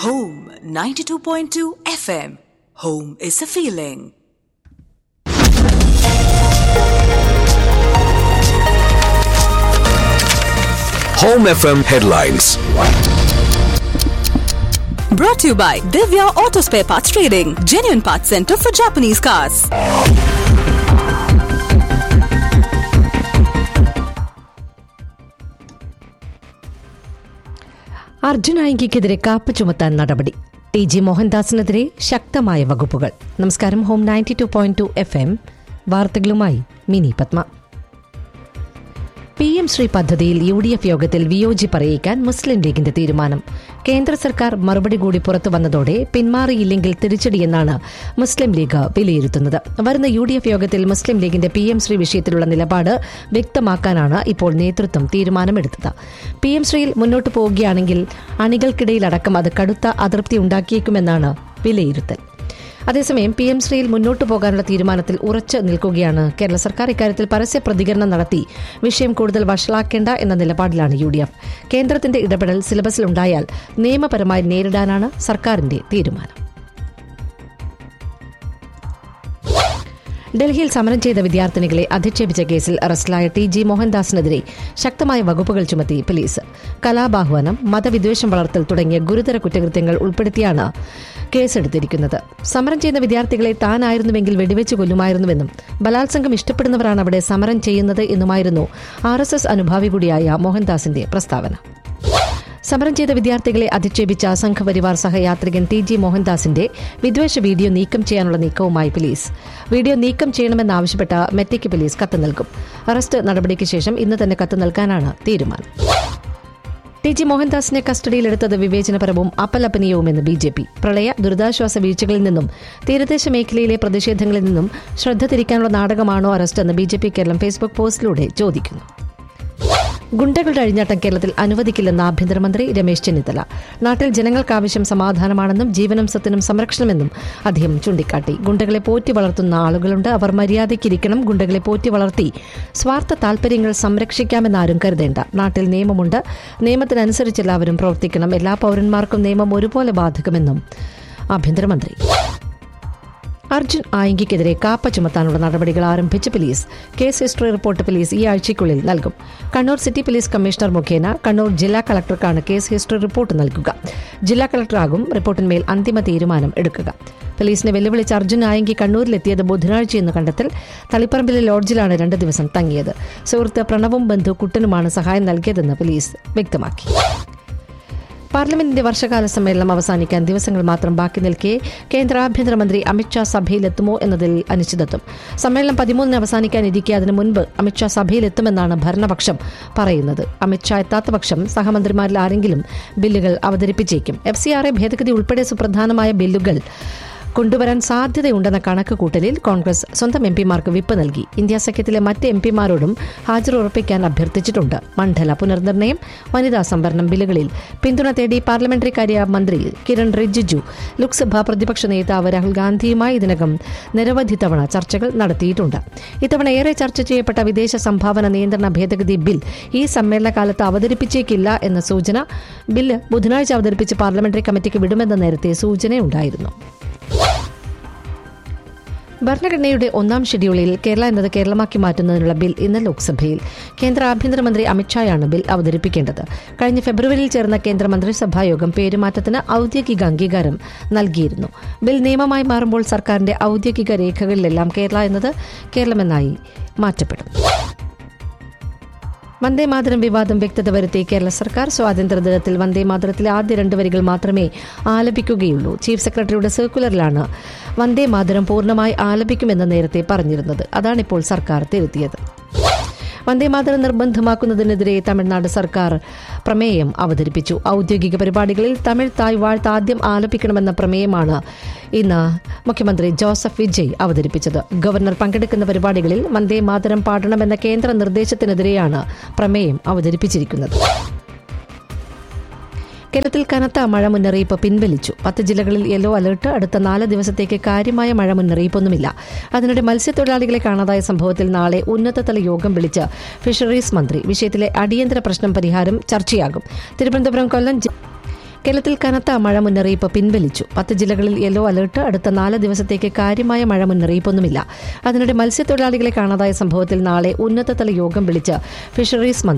Home 92.2 FM. Home is a feeling. Home FM headlines. Brought to you by Divya Auto Spare Parts Trading, genuine parts center for Japanese cars. Arjun ആയിങ്കിക്കെതിരെ കാപ്പ് ചുമത്താൻ നടപടി T G മോഹൻദാസിനെതിരെ ശക്തമായ വകുപ്പുകൾ നമസ്കാരം home ninety two point two F M വാർത്തകളുമായി Mini Padma P M Shri പദ്ധതിയിൽ U D F യോഗത്തിൽ വിയോജി പറയിക്കാൻ മുസ്ലിം ലീഗിന്റെ തീരുമാനം കേന്ദ്ര സർക്കാർ മറുപടി കൂടി പുറത്തു വന്നതോടെ പിന്മാറിയില്ലെങ്കിൽ തിരിച്ചടിയെന്നാണ് മുസ്ലിം ലീഗ് വിലയിരുത്തുന്നത് വരുന്ന യു ഡി എഫ് യോഗത്തിൽ മുസ്ലിം ലീഗിന്റെ പി എം ശ്രീ വിഷയത്തിലുള്ള നിലപാട് വ്യക്തമാക്കാനാണ് ഇപ്പോൾ നേതൃത്വം തീരുമാനമെടുത്തത് പി എം ശ്രീയിൽ മുന്നോട്ട് പോവുകയാണെങ്കിൽ അണികൾക്കിടയിലടക്കം അത് കടുത്ത അതൃപ്തി ഉണ്ടാക്കിയേക്കുമെന്നാണ് വിലയിരുത്തൽ അതേസമയം പി എം ശ്രീയിൽ മുന്നോട്ടു പോകാനുള്ള തീരുമാനത്തിൽ ഉറച്ചു നിൽക്കുകയാണ് കേരള സർക്കാർ ഇക്കാര്യത്തിൽ പരസ്യ പ്രതികരണം നടത്തി വിഷയം കൂടുതൽ വഷളാക്കേണ്ട എന്ന നിലപാടിലാണ് യു ഡി എഫ് കേന്ദ്രത്തിന്റെ ഇടപെടൽ സിലബസിലുണ്ടായാൽ നിയമപരമായി നേരിടാനാണ് സർക്കാരിന്റെ തീരുമാനം ഡൽഹിയിൽ സമരം ചെയ്ത വിദ്യാർത്ഥിനികളെ അധിക്ഷേപിച്ച കേസിൽ അറസ്റ്റിലായ ടി ജി മോഹൻദാസിനെതിരെ ശക്തമായ വകുപ്പുകൾ ചുമത്തി പോലീസ് കലാബാഹ്വാനം മതവിദ്വേഷം വളർത്തൽ തുടങ്ങിയ ഗുരുതര കുറ്റകൃത്യങ്ങൾ ഉൾപ്പെടുത്തിയാണ് കേസെടുത്തിരിക്കുന്നത് സമരം ചെയ്യുന്ന വിദ്യാർത്ഥികളെ താനായിരുന്നുവെങ്കിൽ വെടിവെച്ച് കൊല്ലുമായിരുന്നുവെന്നും ബലാത്സംഗം ഇഷ്ടപ്പെടുന്നവരാണ് അവിടെ സമരം ചെയ്യുന്നത് എന്നുമായിരുന്നു ആർ എസ് എസ് അനുഭാവി കൂടിയായ മോഹൻദാസിന്റെ പ്രസ്താവന സമരം ചെയ്ത വിദ്യാർത്ഥികളെ അധിക്ഷേപിച്ച സംഘപരിവാർ സഹയാത്രികൻ ടി ജി മോഹൻദാസിന്റെ വിദ്വേഷ വീഡിയോ നീക്കം ചെയ്യാനുള്ള നീക്കവുമായി പോലീസ് വീഡിയോ നീക്കം ചെയ്യണമെന്നാവശ്യപ്പെട്ട മെറ്റയ്ക്ക് പോലീസ് കത്ത് നൽകും അറസ്റ്റ് നടപടിക്ക് ശേഷം ഇന്ന് തന്നെ കത്ത് നൽകാനാണ് തീരുമാനം ടി ജി മോഹൻദാസിനെ കസ്റ്റഡിയിലെടുത്തത് വിവേചനപരവും അപ്പലപനീയവുമെന്ന് ബി ജെ പി പ്രളയ ദുരിതാശ്വാസ വീഴ്ചകളിൽ നിന്നും തീരദേശ മേഖലയിലെ പ്രതിഷേധങ്ങളിൽ നിന്നും ശ്രദ്ധ തിരിക്കാനുള്ള നാടകമാണോ അറസ്റ്റെന്ന് B J P Keralam Facebook പോസ്റ്റിലൂടെ ചോദിക്കുന്നു ഗുണ്ടകളുടെ അഴിഞ്ഞാട്ടം കേരളത്തിൽ അനുവദിക്കില്ലെന്ന് ആഭ്യന്തരമന്ത്രി രമേശ് ചെന്നിത്തല നാട്ടിൽ ജനങ്ങൾക്കാവശ്യം സമാധാനമാണെന്നും ജീവനും സ്വത്തിനും സംരക്ഷണമെന്നും അദ്ദേഹം ചൂണ്ടിക്കാട്ടി ഗുണ്ടകളെ പോറ്റി വളർത്തുന്ന ആളുകളുണ്ട് അവർ മര്യാദയ്ക്കിരിക്കണം ഗുണ്ടകളെ പോറ്റി വളർത്തി സ്വാർത്ഥ താൽപര്യങ്ങൾ സംരക്ഷിക്കാമെന്നാരും കരുതേണ്ട നാട്ടിൽ നിയമമുണ്ട് നിയമത്തിനനുസരിച്ച് എല്ലാവരും പ്രവർത്തിക്കണം എല്ലാ പൌരന്മാർക്കും നിയമം ഒരുപോലെ ബാധകമെന്നും ആഭ്യന്തരമന്ത്രി അർജുൻ ആയിങ്കിക്കെതിരെ കാപ്പ ചുമത്താനുള്ള നടപടികൾ ആരംഭിച്ച police case history report police ഈ ആഴ്ചയ്ക്കുള്ളിൽ നൽകും കണ്ണൂർ സിറ്റി പോലീസ് കമ്മീഷണർ മുഖേന കണ്ണൂർ ജില്ലാ കളക്ടർക്കാണ് കേസ് ഹിസ്റ്ററി റിപ്പോർട്ട് നൽകുക ജില്ലാ കളക്ടറാകും റിപ്പോർട്ടിന്മേൽ അന്തിമ തീരുമാനം എടുക്കുക പോലീസിനെ വെല്ലുവിളിച്ച് അർജുൻ ആയെങ്കി കണ്ണൂരിലെത്തിയത് ബുധനാഴ്ചയെന്ന് കണ്ടെത്തൽ തളിപ്പറമ്പിലെ ലോഡ്ജിലാണ് രണ്ട് ദിവസം തങ്ങിയത് സുഹൃത്ത് പ്രണവും ബന്ധു കുട്ടനുമാണ് സഹായം നൽകിയതെന്ന് പോലീസ് വ്യക്തമാക്കി പാർലമെന്റിന്റെ വർഷകാല സമ്മേളനം അവസാനിക്കാൻ ദിവസങ്ങൾ മാത്രം ബാക്കി നിൽക്കെ കേന്ദ്ര ആഭ്യന്തരമന്ത്രി അമിത്ഷാ സഭയിലെത്തുമോ എന്നതിൽ അനിശ്ചിതത്വം സമ്മേളനം പതിമൂന്നിന് അവസാനിക്കാനിരിക്കെ അതിനു മുൻപ് അമിത്ഷാ സഭയിലെത്തുമെന്നാണ് ഭരണപക്ഷം പറയുന്നത് അമിത്ഷാ എത്താത്ത പക്ഷം സഹമന്ത്രിമാരിൽ ആരെങ്കിലും ബില്ലുകൾ അവതരിപ്പിച്ചേക്കും എഫ് സി ആർ എ ഭേദഗതി ഉൾപ്പെടെ സുപ്രധാനമായ ബില്ലുകൾ കൊണ്ടുവരാൻ സാധ്യതയുണ്ടെന്ന കണക്ക് കൂട്ടലിൽ കോൺഗ്രസ് സ്വന്തം എം പിമാർക്ക് വിപ്പ് നൽകി ഇന്ത്യ സഖ്യത്തിലെ മറ്റ് എം പിമാരോടും ഹാജർ ഉറപ്പിക്കാൻ അഭ്യർത്ഥിച്ചിട്ടുണ്ട് മണ്ഡല പുനർനിർണയം വനിതാ സംവരണം ബില്ലുകളിൽ പിന്തുണ തേടി പാർലമെന്ററി കാര്യ മന്ത്രി കിരൺ റിജിജു ലോക്സഭാ പ്രതിപക്ഷ നേതാവ് രാഹുൽ ഗാന്ധിയുമായി ഇതിനകം നിരവധി തവണ ചർച്ചകൾ നടത്തിയിട്ടുണ്ട് ഇത്തവണ ഏറെ ചർച്ച ചെയ്യപ്പെട്ട വിദേശ സംഭാവന നിയന്ത്രണ ഭേദഗതി ബിൽ ഈ സമ്മേളന കാലത്ത് അവതരിപ്പിച്ചേക്കില്ല എന്ന സൂചന ബില്ല് ബുധനാഴ്ച അവതരിപ്പിച്ച് പാർലമെന്ററി കമ്മിറ്റിക്ക് വിടുമെന്ന നേരത്തെ സൂചനയുണ്ടായിരുന്നു ഭരണഘടനയുടെ ഒന്നാം ഷെഡ്യൂളിൽ കേരള എന്നത് കേരളമാക്കി മാറ്റുന്നതിനുള്ള ബിൽ ഇന്ന് ലോക്സഭയിൽ കേന്ദ്ര ആഭ്യന്തരമന്ത്രി അമിത്ഷായാണ് ബിൽ അവതരിപ്പിക്കേണ്ടത് കഴിഞ്ഞ ഫെബ്രുവരിയിൽ ചേർന്ന കേന്ദ്ര മന്ത്രിസഭാ യോഗം പേരുമാറ്റത്തിന് ഔദ്യോഗിക അംഗീകാരം നൽകിയിരുന്നു ബിൽ നിയമമായി മാറുമ്പോൾ സർക്കാരിന്റെ ഔദ്യോഗിക രേഖകളിലെല്ലാം കേരള എന്നത് കേരളമെന്നായി മാറ്റപ്പെടും വന്ദേ മാതരം വിവാദം വ്യക്തത വരുത്തി കേരള സർക്കാർ സ്വാതന്ത്ര്യദിനത്തിൽ വന്ദേ മാതരത്തിലെ ആദ്യ രണ്ട് വരികൾ മാത്രമേ ആലപിക്കുകയുള്ളൂ ചീഫ് സെക്രട്ടറിയുടെ സർക്കുലറിലാണ് വന്ദേ മാതരം പൂർണ്ണമായി ആലപിക്കുമെന്ന് നേരത്തെ പറഞ്ഞിരുന്നത് അതാണിപ്പോൾ സർക്കാർ തിരുത്തിയത് വന്ദേമാതരം നിർബന്ധമാക്കുന്നതിനെതിരെ തമിഴ്നാട് സർക്കാർ പ്രമേയം അവതരിപ്പിച്ചു ഔദ്യോഗിക പരിപാടികളിൽ തമിഴ് തായ് വാഴ്ത്ത് ആദ്യം ആലപിക്കണമെന്ന പ്രമേയമാണ് ഇന്ന് മുഖ്യമന്ത്രി ജോസഫ് വിജയ് അവതരിപ്പിച്ചത് ഗവർണർ പങ്കെടുക്കുന്ന പരിപാടികളിൽ വന്ദേമാതരം പാടണമെന്ന കേന്ദ്ര നിർദ്ദേശത്തിനെതിരെയാണ് പ്രമേയം അവതരിപ്പിച്ചിരിക്കുന്നത് കേരളത്തിൽ കനത്ത മഴ മുന്നറിയിപ്പ് പിൻവലിച്ചു പത്ത് ജില്ലകളിൽ യെല്ലോ അലർട്ട് അടുത്ത നാല് ദിവസത്തേക്ക് കാര്യമായ മഴ മുന്നറിയിപ്പൊന്നുമില്ല അതിനിടെ മത്സ്യത്തൊഴിലാളികളെ കാണാതായ സംഭവത്തിൽ നാളെ ഉന്നതതല യോഗം വിളിച്ച് ഫിഷറീസ് മന്ത്രി വിഷയത്തിലെ അടിയന്തര പ്രശ്നം പരിഹാരം ചർച്ചയാകും തിരുവനന്തപുരം കൊല്ലം ജി- കേരളത്തിൽ കനത്ത മഴ മുന്നറിയിപ്പ് പിൻവലിച്ചു പത്ത് ജില്ലകളിൽ യെല്ലോ അലർട്ട് അടുത്ത നാല് ദിവസത്തേക്ക് കാര്യമായ മഴ മുന്നറിയിപ്പൊന്നുമില്ല അതിനിടെ മത്സ്യത്തൊഴിലാളികളെ കാണാതായ സംഭവത്തിൽ നാളെ ഉന്നതതല യോഗം വിളിച്ച് ഫിഷറീസ് മന്ത്രി